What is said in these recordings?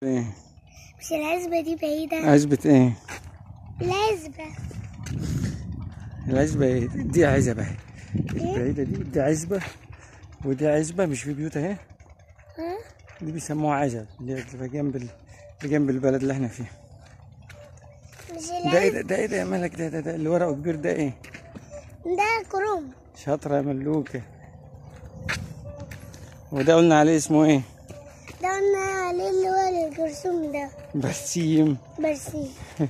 ايه مش العزبة دي بعيدة عزبة ايه العزبة العزبة ايه دي عزبة اهي ايه بعيدة دي دي عزبة ودي عزبة مش في بيوت اهي ها دي بيسموها عزب اللي هي بتبقى جنب ال... جنب البلد اللي احنا فيه مش ده ايه العزبة ده ده ايه ده يا مالك ده ده, ده اللي ورقه كبير ده ايه ده كروم شاطرة يا ملوكة وده قلنا عليه اسمه ايه ده قلنا عليه اللي هو الجرثوم ده برسيم برسيم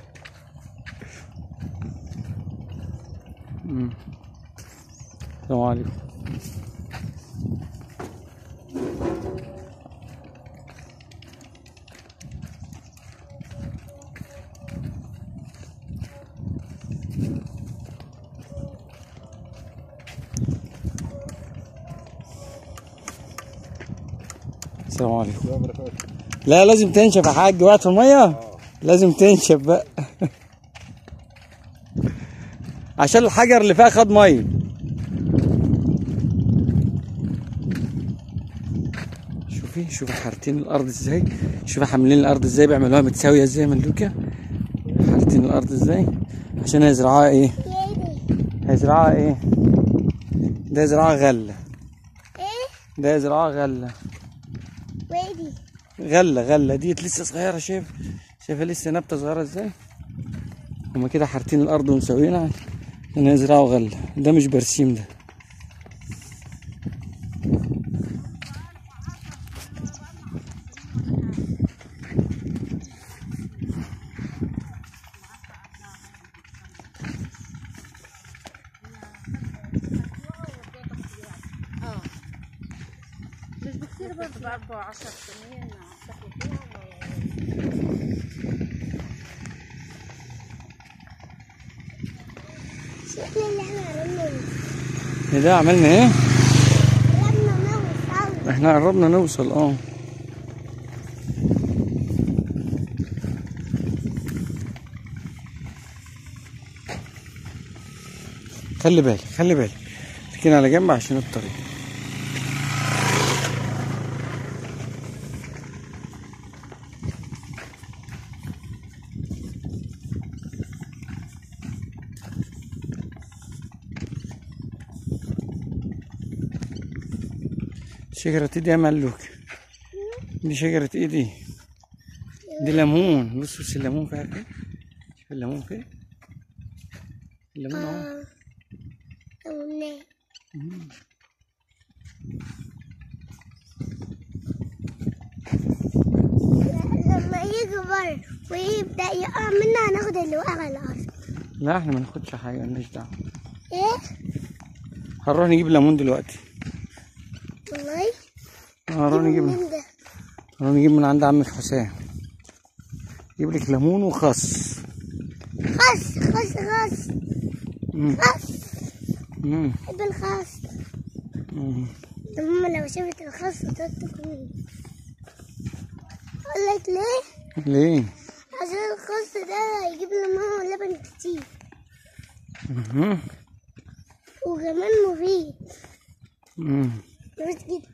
مم. السلام عليكم السلام عليكم لا لازم تنشف يا حاج وقعت في الميه لازم تنشف بقى عشان الحجر اللي فيها خد ميه شوفي شوفي حارتين الارض ازاي شوفي حاملين الارض ازاي بيعملوها متساويه ازاي ملوكه حارتين الارض ازاي عشان هيزرعوها ايه يا ايه دي هيزرعوها ايه ده يزرعوها غله ايه ده يزرعوها غله وايه دي غله غله ديت لسه صغيره شايف شايفه لسه نبته صغيره ازاي هما كده حارتين الارض ومسوينها عشان يزرعوا غله ده مش برسيم ده مش بكتير برضه بأربع عشر سنين شكل اللي احنا عملنا ايه ده عملنا ايه قربنا نوصل احنا قربنا نوصل اه خلي بالك خلي بالك تكين على جنب عشان الطريق شجرة ايه دي يا ملوك دي شجرة ايه دي دي ليمون بص بص الليمون فيها ايه شوف الليمون فين الليمون اهو اه قمنا لما يكبر ويبدأ يقع منا هناخد اللي وقع على الأرض لا احنا ما ناخدش حاجة مالناش دعوة ايه هنروح نجيب ليمون دلوقتي والله هنروح نجيب من ده هنروح نجيب من عند عمك حسام يجيب لك ليمون وخس خس خس خس مم. خس مم. بحب الخس مم. ماما لو شافت الخس تاكل اقول لك ليه ليه عشان الخس ده هيجيب لماما لبن كتير مم. وكمان مفيد مم. مفيد جدا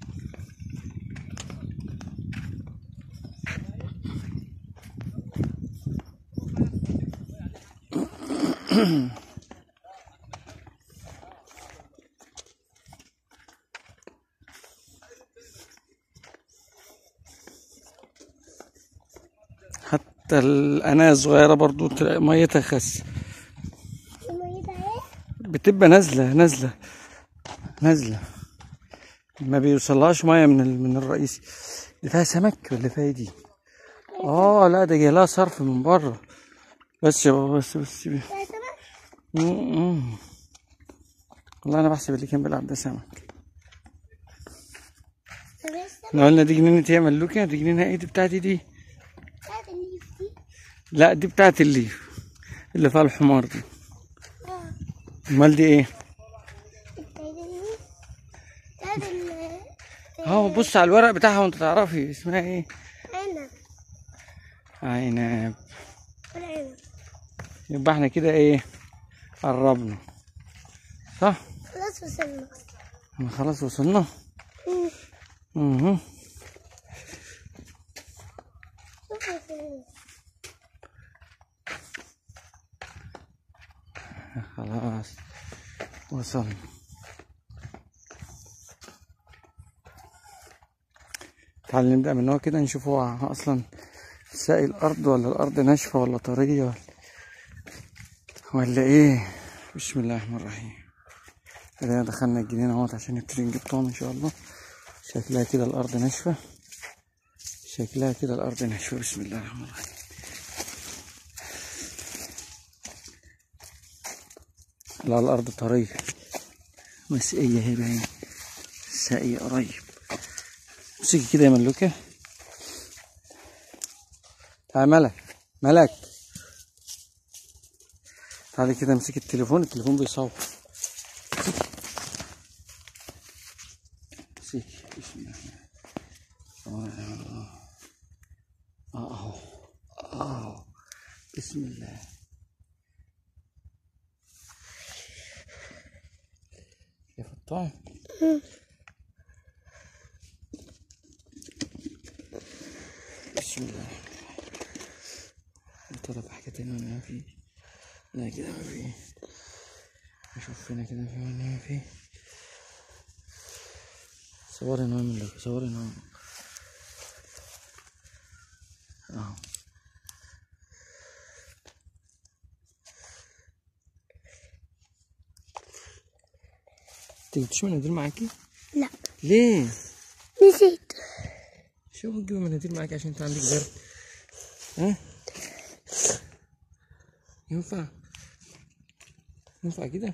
حتى الأناة الصغيرة برضو تلاقي ميتها خس المية اهي بتبقى نازلة نازلة نازلة ما بيوصلهاش مية من ال- من الرئيسي دي فيها سمك ولا فيها إيه دي؟ اه لا ده جاي لها صرف من بره بس يا بابا بس بس يا سمك م- م. والله انا بحسب اللي كان بيلعب ده سمك بس احنا قلنا دي جنينة ايه يا ملوكة دي جنينة ايه دي بتاعتي دي بتاعت الليف دي لا دي بتاعت الليف اللي فيها الحمار دي اه امال دي ايه بتاعت الليف بتاعت ال اه بص على الورق بتاعها وانت تعرفي اسمها ايه عنب عنب والعنب يبقى احنا كده ايه قربنا صح خلاص وصلنا احنا خلاص وصلنا مم. اها خلاص وصلنا تعال نبدأ من هو كده نشوف هو أصلا ساقي الأرض ولا الأرض ناشفة ولا طرية ولا, ولا إيه بسم الله الرحمن الرحيم كده دخلنا الجنينة اهوت عشان نبتدي نجيب طعم إن شاء الله شكلها كده الأرض ناشفة شكلها كده الأرض ناشفة بسم الله الرحمن الرحيم لا الأرض طرية مسقية هي باين ساقية قريب امسكي كده يا ملوكة تعال ملك ملك تعالي كده امسكي التليفون التليفون بيصور امسكي بسم الله اه اهو اه بسم الله شايف الطعم بسم الله طلب حاجة تانية ولا ما في لا كده ما في نشوف هنا كده في ولا ما في صوري نوم لك صوري نوم اهو تيجي تشوف مناديل معاكي؟ لا ليه؟ نسيت شوف نجيب مناديل معاكي عشان انت عندك برد ها؟ ينفع؟ ينفع كده؟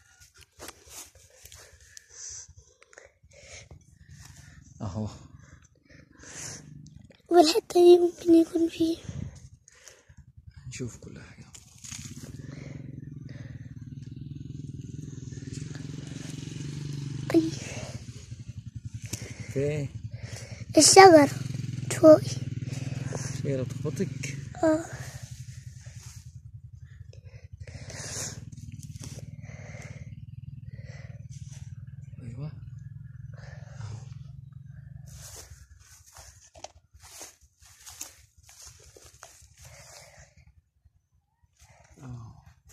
اهو والحتة دي ممكن يكون فيه نشوف كل حاجة أي في الشجرة فوقي شيرة تخبطك اه ايوه اه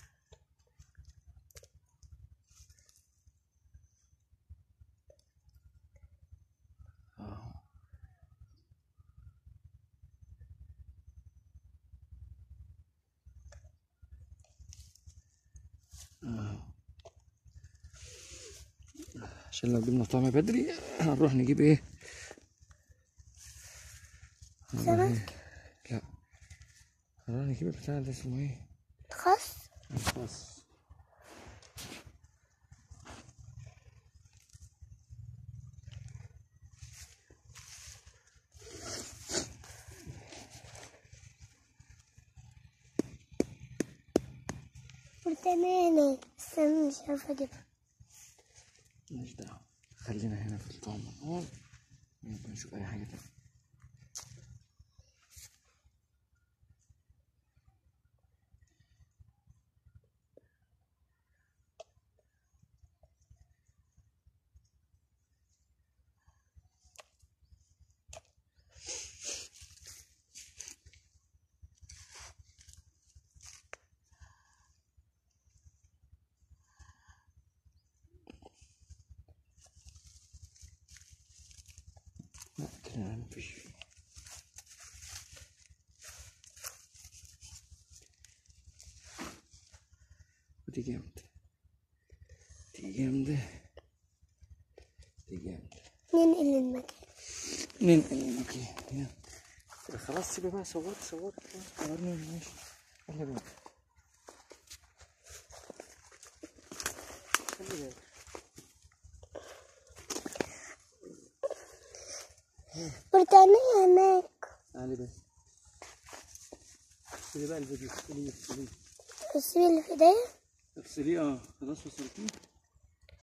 اه اه عشان لو جبنا طعم بدري هنروح نجيب ايه هنروح سمك؟ إيه؟ لا هنروح نجيب البتاع ده اسمه ايه خس الخاص برتمانة استنى مش عارفة اجيبها ماليش دعوة خلينا هنا في الطعم هون يبقى نشوف أي حاجة تانية لا كده مفيش فيه ودي جامدة دي جامدة دي جامدة ننقل المكان ننقل المكان يلا خلاص سيبي بقى صورت صورت خلاص صورني ماشي يلا بينا خلي بالك برتانية هناك تعالي بس اغسلي بقى الفيديو اغسليه اغسليه السبيل اللي في ايديا اغسليه اه خلاص وصلتيه